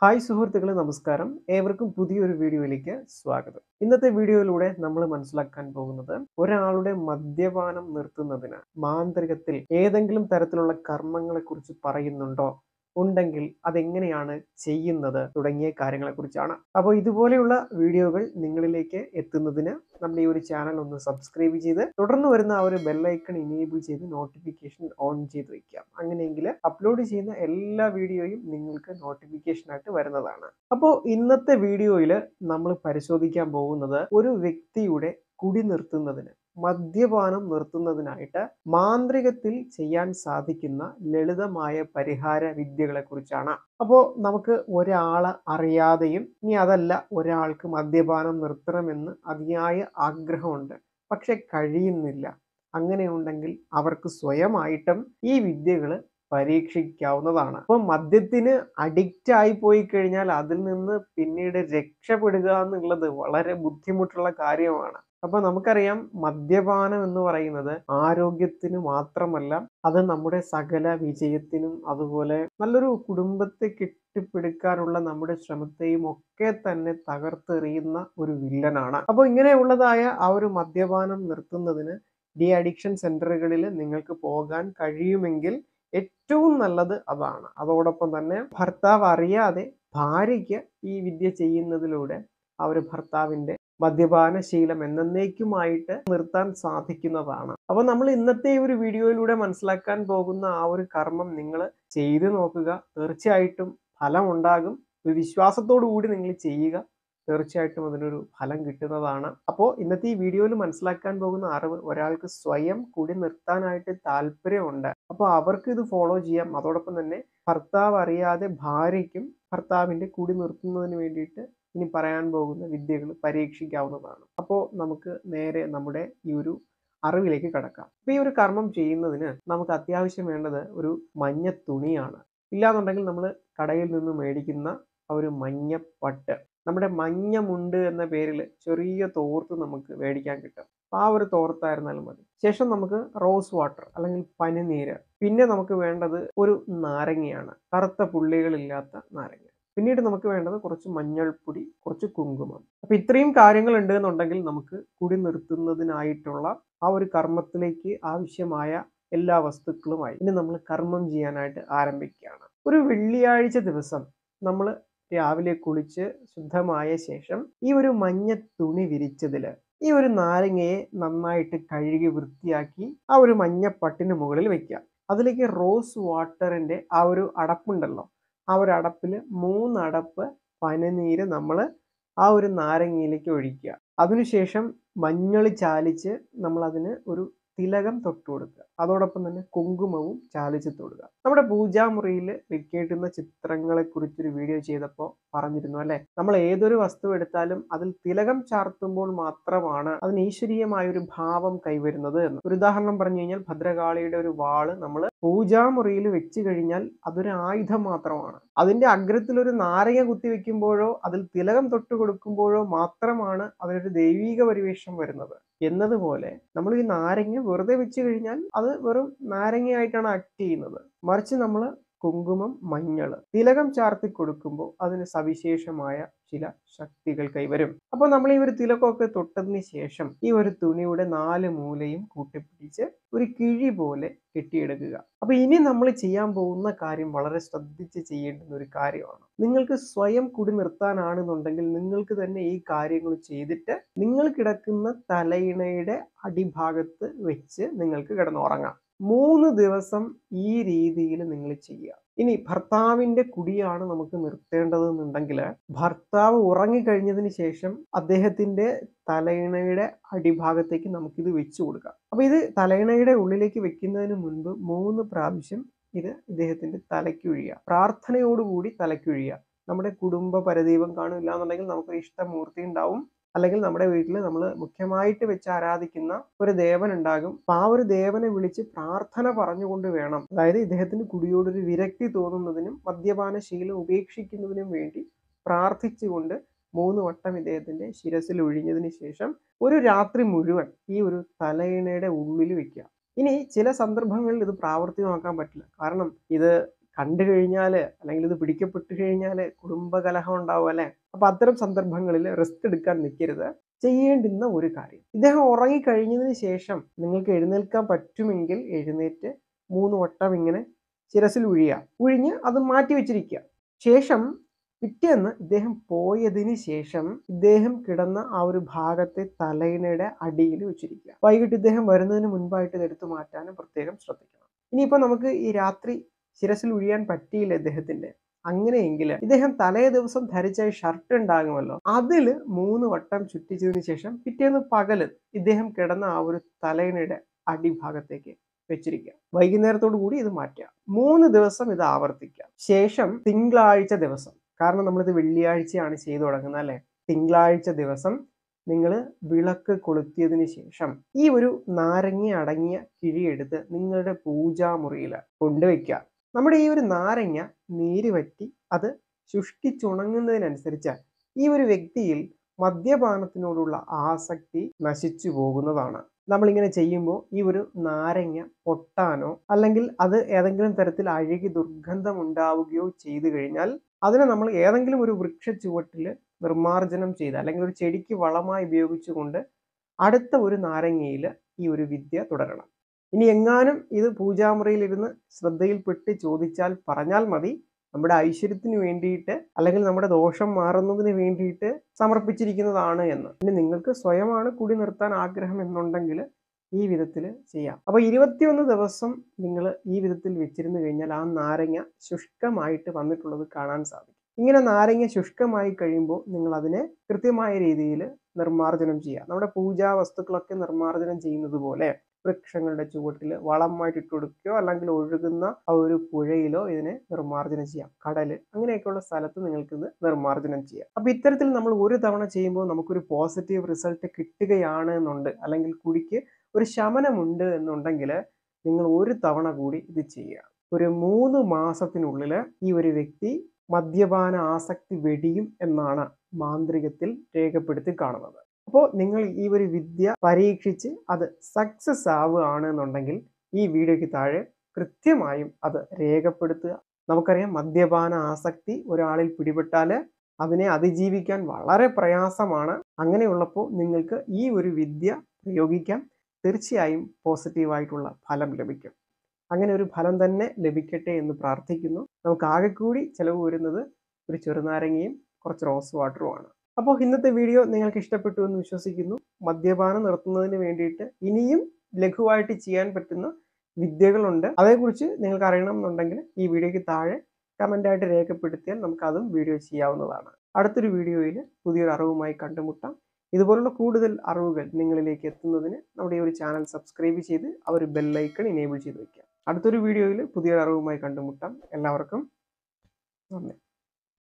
hi സുഹൃത്തുക്കളെ നമസ്കാരം ഏവർക്കും പുതിയൊരു വീഡിയോയിലേക്ക് സ്വാഗതം ഇന്നത്തെ വീഡിയോയിലൂടെ നമ്മൾ മനസ്സിലാക്കാൻ പോകുന്നത് ഒരാളുടെ മദ്യപാനം നിർത്തുന്നതിന് മാന്ത്രികത്തിൽ ഏതെങ്കിലും തരത്തിലുള്ള കർമ്മങ്ങളെ കുറിച്ച് പറയുന്നുണ്ടോ ഉണ്ടെങ്കിൽ അതെങ്ങനെയാണ് ചെയ്യുന്നത് തുടങ്ങിയ കാര്യങ്ങളെക്കുറിച്ചാണ് അപ്പോൾ ഇതുപോലെയുള്ള വീഡിയോകൾ നിങ്ങളിലേക്ക് എത്തുന്നതിന് നമ്മുടെ ഈ ഒരു ചാനൽ ഒന്ന് സബ്സ്ക്രൈബ് ചെയ്ത് തുടർന്ന് വരുന്ന ആ ഒരു ബെല്ലൈക്കൺ ഇനേബിൾ ചെയ്ത് നോട്ടിഫിക്കേഷൻ ഓൺ ചെയ്ത് വെക്കാം അങ്ങനെയെങ്കിൽ അപ്ലോഡ് ചെയ്യുന്ന എല്ലാ വീഡിയോയും നിങ്ങൾക്ക് നോട്ടിഫിക്കേഷൻ ആയിട്ട് വരുന്നതാണ് അപ്പോൾ ഇന്നത്തെ വീഡിയോയിൽ നമ്മൾ പരിശോധിക്കാൻ പോകുന്നത് ഒരു വ്യക്തിയുടെ കുടി നിർത്തുന്നതിന് മദ്യപാനം നിർത്തുന്നതിനായിട്ട് മാന്ത്രികത്തിൽ ചെയ്യാൻ സാധിക്കുന്ന ലളിതമായ പരിഹാര വിദ്യകളെ കുറിച്ചാണ് അപ്പോൾ നമുക്ക് ഒരാളെ അറിയാതെയും ഇനി അതല്ല ഒരാൾക്ക് മദ്യപാനം നിർത്തണമെന്ന് അതിയായ ആഗ്രഹമുണ്ട് പക്ഷെ കഴിയുന്നില്ല അങ്ങനെയുണ്ടെങ്കിൽ അവർക്ക് സ്വയമായിട്ടും ഈ വിദ്യകൾ പരീക്ഷിക്കാവുന്നതാണ് അപ്പോൾ മദ്യത്തിന് അഡിക്റ്റ് ആയി പോയി കഴിഞ്ഞാൽ അതിൽ നിന്ന് പിന്നീട് രക്ഷപ്പെടുക എന്നുള്ളത് വളരെ ബുദ്ധിമുട്ടുള്ള കാര്യമാണ് അപ്പൊ നമുക്കറിയാം മദ്യപാനം എന്ന് പറയുന്നത് ആരോഗ്യത്തിന് മാത്രമല്ല അത് നമ്മുടെ സകല വിജയത്തിനും അതുപോലെ നല്ലൊരു കുടുംബത്തെ കെട്ടിപ്പിടിക്കാനുള്ള നമ്മുടെ ശ്രമത്തെയും ഒക്കെ തന്നെ തകർത്തെറിയുന്ന ഒരു വില്ലനാണ് അപ്പോൾ ഇങ്ങനെയുള്ളതായ ആ ഒരു മദ്യപാനം നിർത്തുന്നതിന് ഡി അഡിക്ഷൻ സെന്ററുകളിൽ നിങ്ങൾക്ക് പോകാൻ കഴിയുമെങ്കിൽ ഏറ്റവും നല്ലത് അതാണ് അതോടൊപ്പം തന്നെ ഭർത്താവ് അറിയാതെ ഭാര്യയ്ക്ക് ഈ വിദ്യ ചെയ്യുന്നതിലൂടെ ആ ഒരു ഭർത്താവിന്റെ മദ്യപാന ശീലം എന്നേക്കുമായിട്ട് നിർത്താൻ സാധിക്കുന്നതാണ് അപ്പൊ നമ്മൾ ഇന്നത്തെ ഈ ഒരു വീഡിയോയിലൂടെ മനസ്സിലാക്കാൻ പോകുന്ന ആ ഒരു കർമ്മം നിങ്ങൾ ചെയ്തു നോക്കുക തീർച്ചയായിട്ടും ഫലം ഉണ്ടാകും ഒരു വിശ്വാസത്തോടു കൂടി നിങ്ങൾ ചെയ്യുക തീർച്ചയായിട്ടും അതിനൊരു ഫലം കിട്ടുന്നതാണ് അപ്പോൾ ഇന്നത്തെ ഈ വീഡിയോയിൽ മനസ്സിലാക്കാൻ പോകുന്ന അറിവ് ഒരാൾക്ക് സ്വയം കുടി നിർത്താനായിട്ട് താല്പര്യമുണ്ട് അപ്പോൾ അവർക്ക് ഇത് ഫോളോ ചെയ്യാം അതോടൊപ്പം തന്നെ ഭർത്താവ് അറിയാതെ ഭാര്യയ്ക്കും ഭർത്താവിന്റെ കുടി നിർത്തുന്നതിന് വേണ്ടിയിട്ട് ഇനി പറയാൻ പോകുന്ന വിദ്യകൾ പരീക്ഷിക്കാവുന്നതാണ് അപ്പോൾ നമുക്ക് നേരെ നമ്മുടെ ഈ ഒരു അറിവിലേക്ക് കടക്കാം അപ്പൊ ഈ ഒരു കർമ്മം ചെയ്യുന്നതിന് നമുക്ക് അത്യാവശ്യം വേണ്ടത് ഒരു മഞ്ഞ തുണിയാണ് ഇല്ലാന്നുണ്ടെങ്കിൽ നമ്മൾ കടയിൽ നിന്ന് മേടിക്കുന്ന ആ ഒരു മഞ്ഞപ്പട്ട് നമ്മുടെ മഞ്ഞ മുണ്ട് എന്ന പേരിൽ ചെറിയ തോർത്ത് നമുക്ക് മേടിക്കാൻ കിട്ടും അപ്പൊ ആ ഒരു തോർത്തായിരുന്നാലും മതി ശേഷം നമുക്ക് റോസ് വാട്ടർ അല്ലെങ്കിൽ പനിനീര് പിന്നെ നമുക്ക് വേണ്ടത് ഒരു നാരങ്ങയാണ് കറുത്ത പുള്ളികളില്ലാത്ത നാരങ്ങ പിന്നീട് നമുക്ക് വേണ്ടത് കുറച്ച് മഞ്ഞൾപ്പൊടി കുറച്ച് കുങ്കുമം അപ്പൊ ഇത്രയും കാര്യങ്ങൾ ഉണ്ട് എന്നുണ്ടെങ്കിൽ നമുക്ക് കുടി നിർത്തുന്നതിനായിട്ടുള്ള ആ ഒരു കർമ്മത്തിലേക്ക് ആവശ്യമായ എല്ലാ വസ്തുക്കളുമായി ഇനി നമ്മൾ കർമ്മം ചെയ്യാനായിട്ട് ആരംഭിക്കുകയാണ് ഒരു വെള്ളിയാഴ്ച ദിവസം നമ്മൾ രാവിലെ കുളിച്ച് ശുദ്ധമായ ശേഷം ഈ ഒരു മഞ്ഞ തുണി വിരിച്ചതിൽ ഈ ഒരു നാരങ്ങയെ നന്നായിട്ട് കഴുകി വൃത്തിയാക്കി ആ ഒരു മഞ്ഞപ്പട്ടിന് മുകളിൽ വെക്കുക അതിലേക്ക് റോസ് വാട്ടറിന്റെ ആ ഒരു അടപ്പുണ്ടല്ലോ ആ ഒരു അടപ്പിൽ മൂന്നടപ്പ് പനിനീര് നമ്മൾ ആ ഒരു നാരങ്ങയിലേക്ക് ഒഴിക്കുക അതിനുശേഷം മഞ്ഞൾ ചാലിച്ച് നമ്മൾ അതിന് ഒരു തിലകം തൊട്ട് കൊടുക്കുക അതോടൊപ്പം തന്നെ കുങ്കുമവും ചാലിച്ച് തൊടുക നമ്മുടെ പൂജാമുറിയിൽ വെക്കേണ്ടുന്ന ചിത്രങ്ങളെ കുറിച്ചൊരു വീഡിയോ ചെയ്തപ്പോൾ പറഞ്ഞിരുന്നു അല്ലെ നമ്മൾ ഏതൊരു വസ്തു എടുത്താലും അതിൽ തിലകം ചാർത്തുമ്പോൾ മാത്രമാണ് അതിന് ഈശ്വരീയമായ ഒരു ഭാവം കൈവരുന്നത് എന്ന് ഒരു ഉദാഹരണം പറഞ്ഞു കഴിഞ്ഞാൽ ഭദ്രകാളിയുടെ ഒരു വാള് നമ്മൾ പൂജാമുറിയിൽ വെച്ച് കഴിഞ്ഞാൽ അതൊരു ആയുധം മാത്രമാണ് അതിന്റെ അഗ്രത്തിൽ ഒരു നാരങ്ങ കുത്തി വെക്കുമ്പോഴോ അതിൽ തിലകം തൊട്ട് കൊടുക്കുമ്പോഴോ മാത്രമാണ് അതിനൊരു ദൈവീക പരിവേഷം വരുന്നത് എന്നതുപോലെ നമ്മൾ ഈ നാരങ്ങ വെറുതെ വെച്ച് കഴിഞ്ഞാൽ അത് വെറും നാരങ്ങയായിട്ടാണ് ആക്ട് ചെയ്യുന്നത് മറിച്ച് നമ്മൾ കുങ്കുമം മഞ്ഞൾ തിലകം ചാർത്തി കൊടുക്കുമ്പോൾ അതിന് സവിശേഷമായ ചില ശക്തികൾ കൈവരും അപ്പോൾ നമ്മൾ ഈ ഒരു തിലകമൊക്കെ തൊട്ടതിന് ശേഷം ഈ ഒരു തുണിയുടെ നാല് മൂലയും കൂട്ടിപ്പിടിച്ച് ഒരു കിഴി പോലെ കെട്ടിയെടുക്കുക അപ്പൊ ഇനി നമ്മൾ ചെയ്യാൻ പോകുന്ന കാര്യം വളരെ ശ്രദ്ധിച്ച് ചെയ്യേണ്ടുന്ന ഒരു കാര്യമാണ് നിങ്ങൾക്ക് സ്വയം കുടി നിർത്താനാണെന്നുണ്ടെങ്കിൽ നിങ്ങൾക്ക് തന്നെ ഈ കാര്യങ്ങൾ ചെയ്തിട്ട് നിങ്ങൾ കിടക്കുന്ന തലയിണയുടെ അടിഭാഗത്ത് വെച്ച് നിങ്ങൾക്ക് കിടന്നുറങ്ങാം മൂന്ന് ദിവസം ഈ രീതിയിൽ നിങ്ങൾ ചെയ്യുക ഇനി ഭർത്താവിന്റെ കുടിയാണ് നമുക്ക് നിർത്തേണ്ടതെന്നുണ്ടെങ്കിൽ ഭർത്താവ് ഉറങ്ങിക്കഴിഞ്ഞതിന് ശേഷം അദ്ദേഹത്തിന്റെ തലയിണയുടെ അടിഭാഗത്തേക്ക് നമുക്കിത് വെച്ചു കൊടുക്കാം അപ്പൊ ഇത് തലയിണയുടെ ഉള്ളിലേക്ക് വെക്കുന്നതിന് മുൻപ് മൂന്ന് പ്രാവശ്യം ഇത് ഇദ്ദേഹത്തിന്റെ തലയ്ക്കൊഴിയുക പ്രാർത്ഥനയോടുകൂടി തലയ്ക്കൊഴിയുക നമ്മുടെ കുടുംബ പരദീപം കാണില്ല എന്നുണ്ടെങ്കിൽ നമുക്കൊരു ഇഷ്ടമൂർത്തി ഉണ്ടാവും അല്ലെങ്കിൽ നമ്മുടെ വീട്ടിൽ നമ്മൾ മുഖ്യമായിട്ട് വെച്ച് ആരാധിക്കുന്ന ഒരു ദേവൻ ഉണ്ടാകും അപ്പൊ ആ ഒരു ദേവനെ വിളിച്ച് പ്രാർത്ഥന പറഞ്ഞുകൊണ്ട് വേണം അതായത് ഇദ്ദേഹത്തിന് കുടിയോടൊരു വിരക്തി തോന്നുന്നതിനും മദ്യപാന ശീലം ഉപേക്ഷിക്കുന്നതിനും വേണ്ടി പ്രാർത്ഥിച്ചുകൊണ്ട് മൂന്ന് വട്ടം ഇദ്ദേഹത്തിന്റെ ശിരസിൽ ഒഴിഞ്ഞതിന് ശേഷം ഒരു രാത്രി മുഴുവൻ ഈ ഒരു തലയിണയുടെ ഉള്ളിൽ വെക്കുക ഇനി ചില സന്ദർഭങ്ങളിൽ ഇത് പ്രാവർത്തികമാക്കാൻ പറ്റില്ല കാരണം ഇത് കണ്ടു കഴിഞ്ഞാൽ അല്ലെങ്കിൽ ഇത് പിടിക്കപ്പെട്ട് കഴിഞ്ഞാൽ കുടുംബകലഹം ഉണ്ടാവും അല്ലെ അപ്പൊ അത്തരം സന്ദർഭങ്ങളിൽ റെസ്റ്റ് എടുക്കാൻ നിൽക്കരുത് ചെയ്യേണ്ടുന്ന ഒരു കാര്യം ഇദ്ദേഹം ഉറങ്ങിക്കഴിഞ്ഞതിന് ശേഷം നിങ്ങൾക്ക് എഴുന്നേൽക്കാൻ പറ്റുമെങ്കിൽ എഴുന്നേറ്റ് മൂന്ന് വട്ടം ഇങ്ങനെ ശിരസിൽ ഉഴിയുക ഉഴിഞ്ഞ് അത് മാറ്റി വെച്ചിരിക്കുക ശേഷം പിറ്റേന്ന് ഇദ്ദേഹം പോയതിന് ശേഷം ഇദ്ദേഹം കിടന്ന ആ ഒരു ഭാഗത്തെ തലയിണയുടെ അടിയിൽ വെച്ചിരിക്കുക വൈകിട്ട് ഇദ്ദേഹം വരുന്നതിന് മുൻപായിട്ട് ഇത് എടുത്തു മാറ്റാനും പ്രത്യേകം ശ്രദ്ധിക്കണം ഇനിയിപ്പോൾ നമുക്ക് ഈ രാത്രി ശിരസിൽ ഉഴിയാൻ പറ്റിയില്ല ഇദ്ദേഹത്തിന്റെ അങ്ങനെയെങ്കിൽ ഇദ്ദേഹം തലേ ദിവസം ധരിച്ച ഈ ഷർട്ട് ഉണ്ടാകുമല്ലോ അതിൽ മൂന്ന് വട്ടം ചുറ്റിച്ചതിന് ശേഷം പിറ്റേന്ന് പകല് ഇദ്ദേഹം കിടന്ന ആ ഒരു തലയിണയുടെ അടിഭാഗത്തേക്ക് വെച്ചിരിക്കുക വൈകുന്നേരത്തോടു കൂടി ഇത് മാറ്റുക മൂന്ന് ദിവസം ഇത് ആവർത്തിക്കുക ശേഷം തിങ്കളാഴ്ച ദിവസം കാരണം നമ്മളിത് വെള്ളിയാഴ്ചയാണ് ചെയ്തു തുടങ്ങുന്നത് അല്ലെ തിങ്കളാഴ്ച ദിവസം നിങ്ങൾ വിളക്ക് കൊളുത്തിയതിന് ശേഷം ഈ ഒരു നാരങ്ങ അടങ്ങിയ കിഴിയെടുത്ത് നിങ്ങളുടെ പൂജാമുറിയിൽ കൊണ്ടുവയ്ക്കുക നമ്മുടെ ഈ ഒരു നാരങ്ങ നീര് വറ്റി അത് ശുഷ്കിച്ചുണങ്ങുന്നതിനനുസരിച്ച് ഈ ഒരു വ്യക്തിയിൽ മദ്യപാനത്തിനോടുള്ള ആസക്തി നശിച്ചു പോകുന്നതാണ് നമ്മളിങ്ങനെ ചെയ്യുമ്പോൾ ഈ ഒരു നാരങ്ങ പൊട്ടാനോ അല്ലെങ്കിൽ അത് ഏതെങ്കിലും തരത്തിൽ അഴുകി ദുർഗന്ധം ഉണ്ടാവുകയോ ചെയ്തു കഴിഞ്ഞാൽ അതിനെ നമ്മൾ ഏതെങ്കിലും ഒരു വൃക്ഷ ചുവട്ടിൽ നിർമ്മാർജ്ജനം ചെയ്ത് അല്ലെങ്കിൽ ഒരു ചെടിക്ക് വളമായി ഉപയോഗിച്ചുകൊണ്ട് അടുത്ത ഒരു നാരങ്ങയിൽ ഈ ഒരു വിദ്യ തുടരണം ഇനി എങ്ങാനും ഇത് പൂജാമുറിയിലിരുന്ന് ശ്രദ്ധയിൽപ്പെട്ട് ചോദിച്ചാൽ പറഞ്ഞാൽ മതി നമ്മുടെ ഐശ്വര്യത്തിന് വേണ്ടിയിട്ട് അല്ലെങ്കിൽ നമ്മുടെ ദോഷം മാറുന്നതിന് വേണ്ടിയിട്ട് സമർപ്പിച്ചിരിക്കുന്നതാണ് എന്ന് ഇനി നിങ്ങൾക്ക് സ്വയമാണ് കൂടി നിർത്താൻ ആഗ്രഹം എന്നുണ്ടെങ്കിൽ ഈ വിധത്തിൽ ചെയ്യാം അപ്പൊ ഇരുപത്തിയൊന്ന് ദിവസം നിങ്ങൾ ഈ വിധത്തിൽ വെച്ചിരുന്നു കഴിഞ്ഞാൽ ആ നാരങ്ങ ശുഷ്കമായിട്ട് വന്നിട്ടുള്ളത് കാണാൻ സാധിക്കും ഇങ്ങനെ നാരങ്ങ ശുഷ്കമായി കഴിയുമ്പോൾ നിങ്ങൾ അതിനെ കൃത്യമായ രീതിയിൽ നിർമ്മാർജ്ജനം ചെയ്യുക നമ്മുടെ പൂജാ വസ്തുക്കളൊക്കെ നിർമ്മാർജ്ജനം ചെയ്യുന്നത് പോലെ വൃക്ഷങ്ങളുടെ ചുവട്ടിൽ വളമായിട്ട് ഇട്ട് കൊടുക്കുകയോ അല്ലെങ്കിൽ ഒഴുകുന്ന ആ ഒരു പുഴയിലോ ഇതിനെ നിർമ്മാർജ്ജനം ചെയ്യാം കടല് അങ്ങനെയൊക്കെയുള്ള സ്ഥലത്ത് നിങ്ങൾക്ക് ഇത് നിർമ്മാർജ്ജനം ചെയ്യാം അപ്പൊ ഇത്തരത്തിൽ നമ്മൾ ഒരു തവണ ചെയ്യുമ്പോൾ നമുക്കൊരു പോസിറ്റീവ് റിസൾട്ട് കിട്ടുകയാണ് എന്നുണ്ട് അല്ലെങ്കിൽ കുടിക്ക് ഒരു ശമനമുണ്ട് എന്നുണ്ടെങ്കിൽ നിങ്ങൾ ഒരു തവണ കൂടി ഇത് ചെയ്യുക ഒരു മൂന്ന് മാസത്തിനുള്ളിൽ ഈ ഒരു വ്യക്തി മദ്യപാന ആസക്തി വെടിയും എന്നാണ് മാന്ത്രികത്തിൽ രേഖപ്പെടുത്തി കാണുന്നത് അപ്പോൾ നിങ്ങൾ ഈ ഒരു വിദ്യ പരീക്ഷിച്ച് അത് സക്സസ് ആവുകയാണ് എന്നുണ്ടെങ്കിൽ ഈ വീഡിയോയ്ക്ക് താഴെ കൃത്യമായും അത് രേഖപ്പെടുത്തുക നമുക്കറിയാം മദ്യപാന ആസക്തി ഒരാളിൽ പിടിപെട്ടാൽ അതിനെ അതിജീവിക്കാൻ വളരെ പ്രയാസമാണ് അങ്ങനെയുള്ളപ്പോൾ നിങ്ങൾക്ക് ഈ ഒരു വിദ്യ പ്രയോഗിക്കാം തീർച്ചയായും പോസിറ്റീവായിട്ടുള്ള ഫലം ലഭിക്കും അങ്ങനെ ഒരു ഫലം തന്നെ ലഭിക്കട്ടെ എന്ന് പ്രാർത്ഥിക്കുന്നു നമുക്ക് ആകെ കൂടി ചിലവ് വരുന്നത് ഒരു ചെറുനാരങ്ങയും കുറച്ച് റോസ് വാട്ടറുമാണ് അപ്പോൾ ഇന്നത്തെ വീഡിയോ നിങ്ങൾക്ക് ഇഷ്ടപ്പെട്ടു എന്ന് വിശ്വസിക്കുന്നു മദ്യപാനം നിർത്തുന്നതിന് വേണ്ടിയിട്ട് ഇനിയും ലഘുവായിട്ട് ചെയ്യാൻ പറ്റുന്ന വിദ്യകളുണ്ട് അതേക്കുറിച്ച് നിങ്ങൾക്ക് അറിയണം എന്നുണ്ടെങ്കിൽ ഈ വീഡിയോയ്ക്ക് താഴെ കമൻ്റായിട്ട് രേഖപ്പെടുത്തിയാൽ നമുക്ക് അതും വീഡിയോ ചെയ്യാവുന്നതാണ് അടുത്തൊരു വീഡിയോയിൽ പുതിയൊരു അറിവുമായി കണ്ടുമുട്ടാം ഇതുപോലുള്ള കൂടുതൽ അറിവുകൾ നിങ്ങളിലേക്ക് എത്തുന്നതിന് നമ്മുടെ ഈ ഒരു ചാനൽ സബ്സ്ക്രൈബ് ചെയ്ത് ആ ഒരു ബെല്ലൈക്കൺ ഇനേബിൾ ചെയ്ത് വയ്ക്കുക അടുത്തൊരു വീഡിയോയിൽ പുതിയൊരു അറിവുമായി കണ്ടുമുട്ടാം എല്ലാവർക്കും നന്ദി